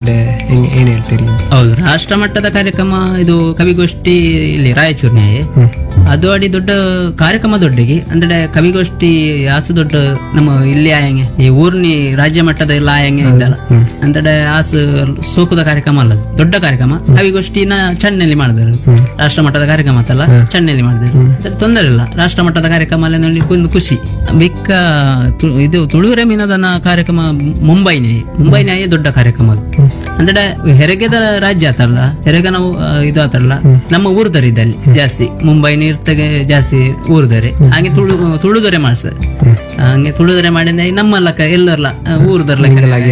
ಬಗ್ಗೆ ಹೆಂಗ್ ಏನ್ ಹೇಳ್ತೀರಿ ಹೌದು ರಾಷ್ಟ್ರ ಮಟ್ಟದ ಕಾರ್ಯಕ್ರಮ ಇದು ಕವಿಗೋಷ್ಠಿ ಇಲ್ಲಿ ರಾಯಚೂರಿನ ಅದು ಅಡಿ ದೊಡ್ಡ ಕಾರ್ಯಕ್ರಮ ದೊಡ್ಡಗಿ ಅಂದ್ರೆ ಕವಿಗೋಷ್ಠಿ ಆಸು ದೊಡ್ಡ ನಮ್ಮ ಇಲ್ಲಿ ಆಯಂಗೆ ಈ ಊರ್ನಿ ರಾಜ್ಯ ಮಟ್ಟದ ಎಲ್ಲ ಆಯಂಗೆ ಇದ್ದಲ್ಲ ಅಂದ್ರೆ ಆಸು ಸೋಕುದ ಕಾರ್ಯಕ್ರಮ ಅಲ್ಲ ಅದು. ದೊಡ್ಡ ಕಾರ್ಯಕ್ರಮ ಕವಿಗೋಷ್ಠಿನ ಚಣ್ಣಲ್ಲಿ ಮಾಡಿದ್ರು ರಾಷ್ಟ್ರ ಮಟ್ಟದ ಕಾರ್ಯಕ್ರಮ ಅಂತಲ್ಲ ಚಣ್ಣಲ್ಲಿ ಮಾಡಿದ್ರು ಅದ್ರ ತೊಂದರೆ ಇಲ್ಲ ರಾಷ್ಟ್ರ ಮಟ್ಟದ ಕಾರ್ಯಕ್ರಮ ಅಲ್ಲಿ ನೋಡಿ ಒಂದು ಖುಷಿ ಬಿಕ್ಕ ತು- ಇದು ತುಳುವೆರೆ ಮೀನದನ ಕಾರ್ಯಕ್ರಮ ಮುಂಬೈನೇ ಮುಂಬೈನೇ ದೊಡ್ಡ ಕಾರ್ಯಕ್ರಮ ಅದು ಅಂದ್ರೆ ಹೆರಗೆದ ರಾಜ್ಯ ಆತಲ್ಲ ಹೆರಗ ನಾವು ಆ, ಇದು ಆತಲ್ಲ ನಮ್ಮ ಊರ್ದರಿ ಇದ್ದಲ್ಲಿ ಜಾಸ್ತಿ ಮುಂಬೈ ನೀರ್ತಗೆ ಜಾಸ್ತಿ ಊರ್ದರೆ ಹಾಗೆ ತುಳು ತುಳುದೊರೆ ಮಾಡ್ತಾರೆ ಹಂಗೆ ತುಳುದೊರೆ ಮಾಡಿದ್ರೆ ನಮ್ಮ ಲಕ್ಕ ಎಲ್ಲರಲ್ಲ ಊರ್ದರ್ಲ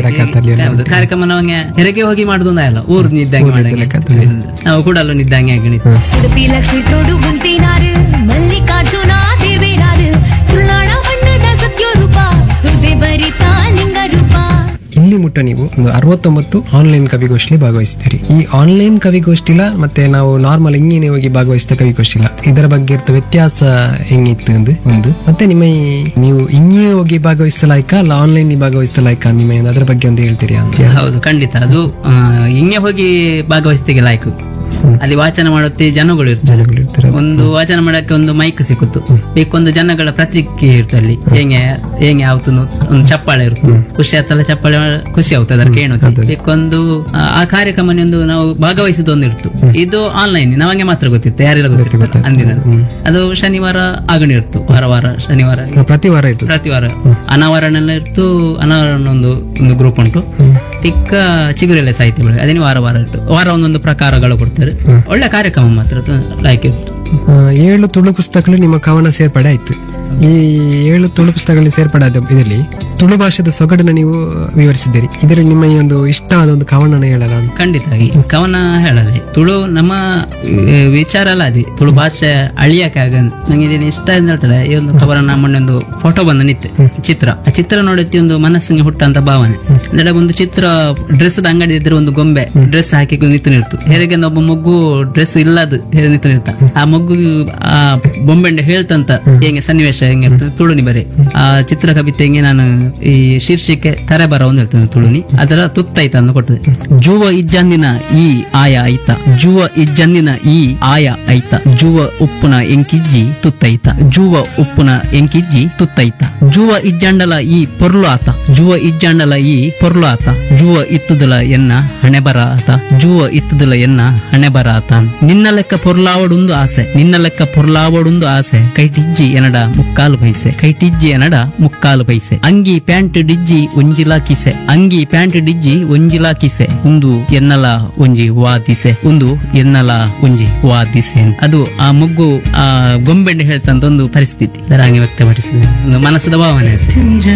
ಹೌದು ಕಾರ್ಯಕ್ರಮ ನಾವಂಗೆ ಹೆರಗೆ ಹೋಗಿ ಮಾಡುದು ಅಲ್ಲ ಊರ್ ನಿದ್ದಂಗೆ ಮಾಡಂಗೆ ನಾವು ಕೂಡಲು ನಿದ್ದಂಗೆ ಆಗಿಣಿತ್ತು சிற்பி லட்சுமி தோடு குந்தினாரு மல்லிகார்ஜுன தேவேராரு ತುಳಾಣ ಬಣ್ಣದ ಸತ್ಯರೂಪ ಸುದೆ ಬರಿತ ಲಿಂಗ ರೂಪ ಇಲ್ಲಿ ಮುಟ್ಟ ನೀವು ಒಂದು ಅರವತ್ತೊಂಬತ್ತು ಆನ್ಲೈನ್ ಕವಿಗೋಷ್ಠಿ ಭಾಗವಹಿಸ್ತೀರಿ ಈ ಆನ್ಲೈನ್ ಕವಿಗೋಷ್ಠಿಲ ಮತ್ತೆ ನಾವು ನಾರ್ಮಲ್ ಹಿಂಗೇನೆ ಹೋಗಿ ಭಾಗವಹಿಸಿದ ಕವಿಗೋಷ್ಠಿಲ ಇದರ ಬಗ್ಗೆ ಇರ್ತ ವ್ಯತ್ಯಾಸ ಹೆಂಗಿತ್ತು ಅಂದು ಒಂದು ಮತ್ತೆ ನಿಮ್ಮ ಈ ನೀವು ಹಿಂಗೆ ಹೋಗಿ ಭಾಗವಹಿಸಿದ ಲಾಯ್ಕ ಅಲ್ಲ ಆನ್ಲೈನ್ ಭಾಗವಹಿಸಿದ ಲಾಯ್ಕ ನಿಮ್ಮ ಅದರ ಬಗ್ಗೆ ಒಂದು ಹೇಳ್ತೀರಿ ಅಂತ ಹೌದು ಖಂಡಿತ ಅದು ಆ, ಹಿಂಗೆ ಹೋಗಿ ಭಾಗವಹಿಸ್ತಿಗೆ ಲಾಯ್ಕು ಅಲ್ಲಿ ವಾಚನ ಮಾಡುತ್ತೆ ಜನಗಳು ಇರ್ತಾರೆ ಇರ್ತಾರೆ. ಒಂದು ವಾಚನ ಮಾಡಕ್ಕೆ ಒಂದು ಮೈಕ್ ಸಿಕ್ಕುತ್ತು ಬೇಕೊಂದು ಜನಗಳ ಪ್ರತಿಕ್ರಿಯೆ ಇರುತ್ತೆ ಅಲ್ಲಿ ಹೆಂಗೆ ಹೆಂಗೆ ಯಾವತ್ತು ಒಂದು ಚಪ್ಪಾಳೆ ಇರುತ್ತೆ ಖುಷಿ ಆತಲ್ಲ ಚಪ್ಪಾಳೆ ಮಾಡ- ಖುಷಿ ಆಗುತ್ತೆ ಅದರ ಕೇಳೋಕೆ ಬೇಕೊಂದು ಆ, ಆ ಕಾರ್ಯಕ್ರಮ ಒಂದು ನಾವು ಭಾಗವಹಿಸಿದ ಒಂದು ಇರ್ತು ಇದು ಆನ್ಲೈನ್ ನಮಗೆ ಮಾತ್ರ ಗೊತ್ತಿತ್ತು ಯಾರೆಲ್ಲ ಗೊತ್ತಿತ್ತು ಅಂದಿನ ಅದು ಶನಿವಾರ ಆಗಣಿ ಇರ್ತು ವಾರ ವಾರ ಶನಿವಾರ ಪ್ರತಿ ವಾರ ಇರ್ತದೆ ಪ್ರತಿ ವಾರ ಅನಾವರಣ ಇರ್ತು ಅನಾವರಣ ಒಂದು ಒಂದು ಗ್ರೂಪ್ ಉಂಟು ಚಿಕ್ಕ ಚಿಗುರೆಲೆ ಸಾಹಿತ್ಯ ಬೆಳಗ್ಗೆ ಅದೇನು ವಾರ ವಾರ ಇರ್ತು ವಾರ ಒಂದೊಂದು ಪ್ರಕಾರಗಳು ಕೊಡ್ತಾರೆ ಒಳ್ಳೆ ಕಾರ್ಯಕ್ರಮ ಮಾತ್ರ ಲೈಕ್ ಇತ್ತು ಆ, ಏಳು ತುಳು ಪುಸ್ತಕಗಳು ನಿಮ್ಮ ಕವನ ಸೇರ್ಪಡೆ ಆಯ್ತು ಈ ಏಳು ತುಳು ಪುಸ್ತಕಗಳಲ್ಲಿ ಸೇರ್ಪಡೆ ಆದ ಇದರಲ್ಲಿ ತುಳು ಭಾಷೆದ ಸೊಗಡನ್ನ ನೀವು ವಿವರಿಸಿದ್ದೀರಿ ಇದರಲ್ಲಿ ನಿಮ್ಮ ಈ ಒಂದು ಇಷ್ಟವಾದ ಒಂದು ಕವನನ ಹೇಳಲ್ಲ ಅಂತ. ಖಂಡಿತವಾಗಿ ಕವನ ಹೇಳದೆ ತುಳು ನಮ್ಮ ಆ, ವಿಚಾರ ಅಲ್ಲ ಅದು ತುಳು ಭಾಷೆ ಅಳಿಯಕ್ಕೆ ಆಗ ನಂಗೆ ಇದನ್ನ ಇಷ್ಟ ಅಂತ ಹೇಳ್ತಾರೆ ಈ ಒಂದು ಕವನ ಮೊನ್ನೆ ಒಂದು ಫೋಟೋ ಬಂದು ನಿತ್ತೆ ಚಿತ್ರ ಆ ಚಿತ್ರ ನೋಡುತ್ತಿ ಒಂದು ಮನಸ್ಸಿಗೆ ಹುಟ್ಟಂತ ಭಾವನೆ ಅಂದ್ರೆ ಒಂದು ಚಿತ್ರ ಡ್ರೆಸ್ ಅಂಗಡಿ ಇದ್ರೆ ಒಂದು ಗೊಂಬೆ ಡ್ರೆಸ್ ಹಾಕಿ ನಿಂತು ನಿಲ್ತು ಹೇಗೆ ಒಬ್ಬ ಮಗು ಡ್ರೆಸ್ ಇಲ್ಲದ ನಿಂತು ನಿಲ್ತ ಆ ಮಗು ಆ ಬೊಂಬೆಂಡೆ ಹೇಳ್ತಂತ ಹೆಂಗೆ ಸನ್ನಿವೇಶ ಹೆಂಗೆ ಇರ್ತದೆ ತುಳುನಿ ಬರೆ ಆ ಚಿತ್ರ ಕವಿತೆ ಹೆಂಗೆ ನಾನು ಈ ಶೀರ್ಷಿಕೆ ತರೆ ಬರ ಒಂದು ಹೇಳ್ತೇನೆ ತುಳುನಿ ಅದರ ತುತ್ತೈತ ಅಂತ ಕೊಟ್ಟದೆ ಜುವ ಇಜ್ಜಂದಿನ ಈ ಆಯ ಐತ ಜುವ ಇಜ್ಜಂದಿನ ಈ ಆಯ ಐತ ಜುವ ಉಪ್ಪುನ ಎಂಕಿಜ್ಜಿ ತುತ್ತೈತ ಜುವ ಉಪ್ಪುನ ಎಂಕಿಜ್ಜಿ ತುತ್ತೈತ ಜುವ ಇಜ್ಜಂಡಲ ಈ ಪೊರ್ಲು ಆತ ಜುವ ಇಜ್ಜಂಡಲ ಈ ಪೊರ್ಲು ಆತ ಜುವ ಇತ್ತುದಲ ಎನ್ನ ಹಣೆ ಬರ ಆತ ಜುವ ಇತ್ತುದಲ ಎನ್ನ ಹಣೆ ಬರ ಆತ ನಿನ್ನ ಲೆಕ್ಕ ಪೊರ್ಲಾವಡುಂದು ಆಸೆ ನಿನ್ನ ಲೆಕ್ಕ ಪೊರ್ಲಾವಡುಂದು ಆಸೆ ಕೈಟಿಜ್ಜಿ ಎನಡ ಮುಕ್ಕಾಲು ಪೈಸೆ ಕೈಟಿಜ್ಜಿ ಎನಡ ಮುಕ್ಕಾಲು ಪೈಸೆ ಅಂಗಿ ಪ್ಯಾಂಟ್ ಡಿಜ್ಜಿ ಒಂಜಿಲ ಕಿಸೆ ಅಂಗಿ ಪ್ಯಾಂಟ್ ಡಿಜ್ಜಿ ಒಂಜಿಲ ಕಿಸೆ ಒಂದು ಎನ್ನಲ ಒಂಜಿ ವಾದಿಸೆ ಒಂದು ಎನ್ನಲ ಒಂಜಿ ವಾದಿಸೆ ಅದು ಆ ಮಗ್ಗು ಆ ಗೊಂಬೆಂಡೆ ಹೇಳ್ತಂತ ಒಂದು ಪರಿಸ್ಥಿತಿ ಅದರ ಹಾಗೆ ವ್ಯಕ್ತಪಡಿಸಿದೆ ಒಂದು ಮನಸ್ಸದ ಭಾವನೆ ಅಷ್ಟೇ.